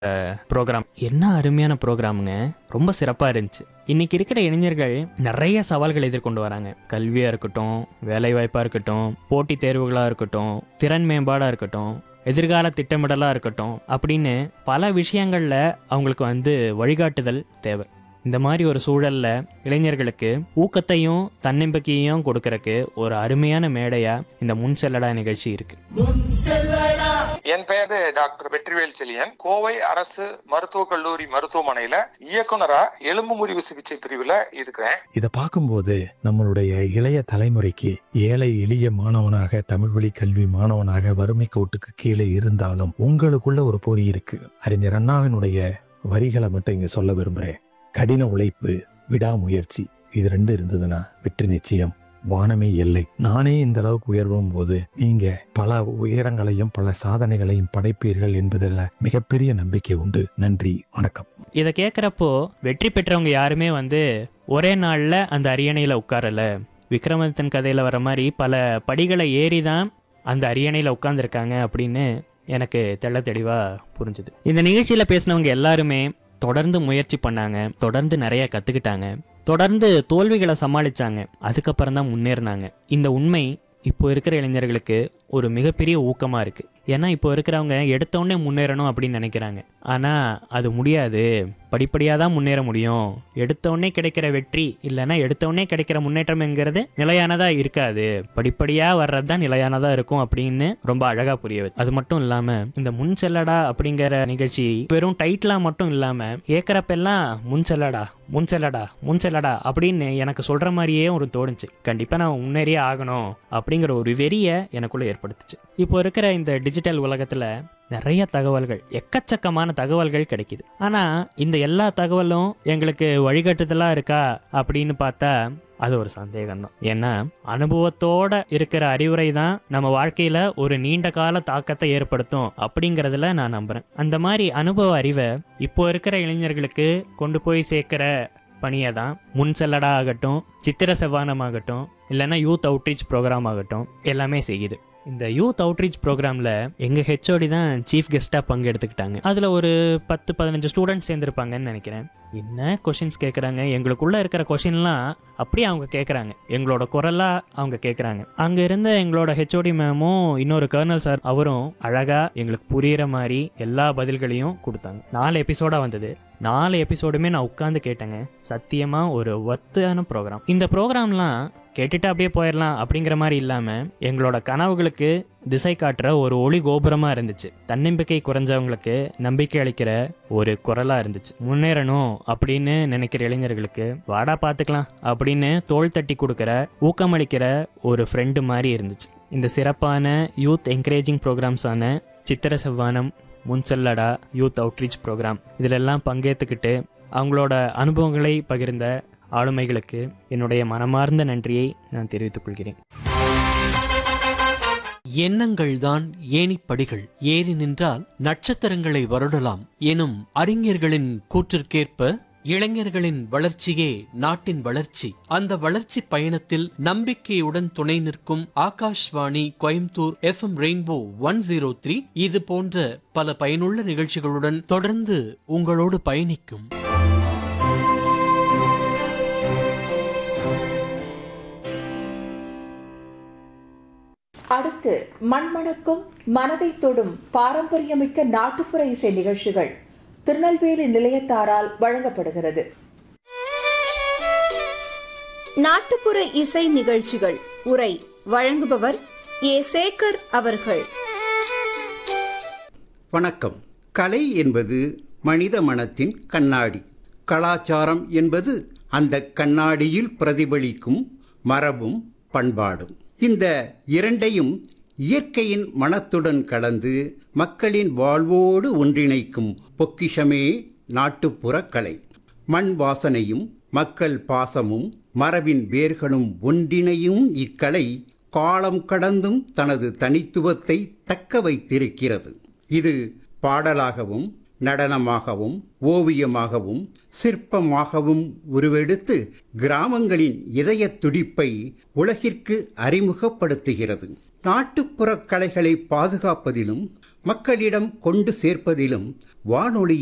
program என்ன அருமையான ப்ரோக்ராமுங்க ரொம்ப சிறப்பாக இருந்துச்சு இன்னைக்கு இருக்கிற இளைஞர்கள் நிறைய சவால்கள் எதிர்கொண்டு வராங்க கல்வியாக இருக்கட்டும் வேலைவாய்ப்பாக இருக்கட்டும் போட்டித் தேர்வுகளாக இருக்கட்டும் திறன் மேம்பாடாக இருக்கட்டும் எதிர்கால திட்டமிடலாக இருக்கட்டும் அப்படின்னு பல விஷயங்களில் அவங்களுக்கு வந்து வழிகாட்டுதல் தேவை இந்த மாதிரி ஒரு சூழல்ல இளைஞர்களுக்கு ஊக்கத்தையும் தன்னம்பிக்கையும் கொடுக்கறக்கு ஒரு அருமையான மேடையா இந்த முன் செல்லடா நிகழ்ச்சி இருக்கு என் பெயர் டாக்டர் வெற்றிவேல் செழியன் கோவை அரசு மருத்துவக் கல்லூரி மருத்துவமனையில இயக்குனரா எலும்பு முறிவு சிகிச்சை பிரிவுல இருக்கிறேன் இத பார்க்கும்போது நம்மளுடைய இளைய தலைமுறைக்கு ஏழை எளிய மாணவனாக தமிழ் வழி கல்வி மாணவனாக வறுமை கோட்டுக்கு கீழே இருந்தாலும் உங்களுக்குள்ள ஒரு பொறி இருக்கு அறிஞர் அண்ணாவினுடைய வரிகளை மட்டும் இங்க சொல்ல விரும்புறேன் கடின உழைப்பு விடாமுயற்சி இது ரெண்டு இருந்ததுன்னா வெற்றி நிச்சயம் வானமே எல்லை நானே இந்த அளவுக்கு உயர்வும் போது நீங்க பல உயரங்களையும் பல சாதனைகளையும் படைப்பீர்கள் என்பதில் மிகப்பெரிய நம்பிக்கை உண்டு நன்றி வணக்கம் இதை கேட்குறப்போ வெற்றி பெற்றவங்க யாருமே வந்து ஒரே நாளில் அந்த அரியணையில் உட்காரல விக்ரமாதித்தன் கதையில் வர மாதிரி பல படிகளை ஏறி தான் அந்த அரியணையில் உட்காந்துருக்காங்க அப்படின்னு எனக்கு தெள்ள தெளிவாக புரிஞ்சுது இந்த நிகழ்ச்சியில் பேசினவங்க எல்லாருமே தொடர்ந்து முயற்சி பண்ணாங்க தொடர்ந்து நிறைய கற்றுக்கிட்டாங்க தொடர்ந்து தோல்விகளை சமாளிச்சாங்க அதுக்கப்புறம் தான் முன்னேறினாங்க இந்த உண்மை இப்போ இருக்கிற இளைஞர்களுக்கு ஒரு மிகப்பெரிய ஊக்கமாக இருக்குது ஏன்னா இப்போ இருக்கிறவங்க எடுத்த உடனே முன்னேறணும் அப்படின்னு நினைக்கிறாங்க ஆனால் அது முடியாது படிப்படியாக தான் முன்னேற முடியும் எடுத்த உடனே கிடைக்கிற வெற்றி இல்லைன்னா எடுத்த உடனே கிடைக்கிற முன்னேற்றம்ங்கிறது நிலையானதாக இருக்காது படிப்படியாக வர்றது தான் நிலையானதாக இருக்கும் அப்படின்னு ரொம்ப அழகாக புரிய வச்சு அது மட்டும் இல்லாமல் இந்த முன் செல்லடா அப்படிங்கிற நிகழ்ச்சி வெறும் டைட்டிலாக மட்டும் இல்லாமல் கேட்குறப்பெல்லாம் முன் செல்லடா முன் செல்லடா முன் செல்லடா அப்படின்னு எனக்கு சொல்கிற மாதிரியே ஒரு தோணுச்சு கண்டிப்பாக நான் முன்னேறியே ஆகணும் அப்படிங்கிற ஒரு வெறியை எனக்குள்ளே ஏற்படுத்துச்சு இப்போ இருக்கிற இந்த டிஜிட்டல் உலகத்தில் நிறைய தகவல்கள் எக்கச்சக்கமான தகவல்கள் கிடைக்குது ஆனால் இந்த எல்லா தகவலும் எங்களுக்கு வழிகாட்டுதலாக இருக்கா அப்படின்னு பார்த்தா அது ஒரு சந்தேகம்தான் ஏன்னா அனுபவத்தோட இருக்கிற அறிவுரை தான் நம்ம வாழ்க்கையில ஒரு நீண்ட கால தாக்கத்தை ஏற்படுத்தும் அப்படிங்கறதுல நான் நம்புறேன் அந்த மாதிரி அனுபவ அறிவை இப்போ இருக்கிற இளைஞர்களுக்கு கொண்டு போய் சேர்க்கிற பணியை தான் முன் செல்லடா ஆகட்டும் சித்திர செவ்வானம் ஆகட்டும் இல்லைன்னா யூத் அவுட்ரீச் ப்ரோக்ராம் ஆகட்டும் எல்லாமே செய்யுது இந்த யூத் அவுட்ரீச் ப்ரோக்ராமில் எங்கள் ஹெச்ஓடி தான் சீஃப் கெஸ்ட்டாக பங்கெடுத்துக்கிட்டாங்க அதில் ஒரு பத்து பதினஞ்சு ஸ்டூடெண்ட்ஸ் சேர்ந்துருப்பாங்கன்னு நினைக்கிறேன் என்ன கொஷின்ஸ் கேட்குறாங்க எங்களுக்குள்ளே இருக்கிற கொஷின்லாம் அப்படியே அவங்க கேட்குறாங்க எங்களோட குரலாக அவங்க கேட்குறாங்க அங்கே இருந்த எங்களோட ஹெச்ஓடி மேமும் இன்னொரு கர்னல் சார் அவரும் அழகாக எங்களுக்கு புரியிற மாதிரி எல்லா பதில்களையும் கொடுத்தாங்க நாலு எபிசோடாக வந்தது நாலு எபிசோடுமே நான் உட்காந்து கேட்டேங்க சத்தியமாக ஒரு ஒர்த்தான ப்ரோக்ராம் இந்த ப்ரோக்ராம்லாம் கேட்டுட்டு அப்படியே போயிடலாம் அப்படிங்கிற மாதிரி இல்லாமல் எங்களோட கனவுகளுக்கு திசை காட்டுற ஒரு ஒளி கோபுரமாக இருந்துச்சு தன்னம்பிக்கை குறைஞ்சவங்களுக்கு நம்பிக்கை அளிக்கிற ஒரு குரலாக இருந்துச்சு முன்னேறணும் அப்படின்னு நினைக்கிற இளைஞர்களுக்கு வாடா பார்த்துக்கலாம் அப்படின்னு தோள் தட்டி கொடுக்குற ஊக்கமளிக்கிற ஒரு ஃப்ரெண்டு மாதிரி இருந்துச்சு இந்த சிறப்பான யூத் என்கரேஜிங் ப்ரோக்ராம்ஸான சித்திர செவ்வானம் முன்செல்லடா யூத் அவுட்ரீச் ப்ரோக்ராம் இதிலெல்லாம் பங்கேற்றுக்கிட்டு அவங்களோட அனுபவங்களை பகிர்ந்த ஆளுமைகளுக்கு என்னுடைய மனமார்ந்த நன்றியை நான் தெரிவித்துக் கொள்கிறேன் எண்ணங்கள்தான் ஏணிப்படிகள் ஏறி நின்றால் நட்சத்திரங்களை வருடலாம் எனும் அறிஞர்களின் கூற்றிற்கேற்ப இளைஞர்களின் வளர்ச்சியே நாட்டின் வளர்ச்சி அந்த வளர்ச்சி பயணத்தில் நம்பிக்கையுடன் துணை நிற்கும் Akashvani Coimbatore FM rainbow one zero three இது போன்ற பல பயனுள்ள நிகழ்ச்சிகளுடன் தொடர்ந்து உங்களோடு பயணிக்கும் அடுத்து மண்மணக்கும் மனதை தொடும் பாரம்பரியமிக்க நாட்டுப்புற இசை நிகழ்ச்சிகள் திருநெல்வேலி நிலையத்தாரால் வழங்கப்படுகிறது நாட்டுப்புற இசை நிகழ்ச்சிகள் உரை வழங்குபவர் ஏ சேகர் அவர்கள் வணக்கம் கலை என்பது மனித மனத்தின் கண்ணாடி கலாச்சாரம் என்பது அந்த கண்ணாடியில் பிரதிபலிக்கும் மரபும் பண்பாடும் இந்த இரண்டையும் இயற்கையின் மனத்துடன் கலந்து மக்களின் வாழ்வோடு ஒன்றிணைக்கும் பொக்கிஷமே நாட்டுப்புற கலை மண் வாசனையும் மக்கள் பாசமும் மரபின் வேர்களும் ஒன்றிணையும் இக்கலை காலம் கடந்தும் தனது தனித்துவத்தை தக்க வைத்திருக்கிறது இது பாடலாகவும் நடனமாகவும் ஓவியமாகவும் சிற்பமாகவும் உருவெடுத்து கிராமங்களின் இதய துடிப்பை உலகிற்கு அறிமுகப்படுத்துகிறது நாட்டுப்புற கலைகளை பாதுகாப்பதிலும் மக்களிடம் கொண்டு சேர்ப்பதிலும் வானொலி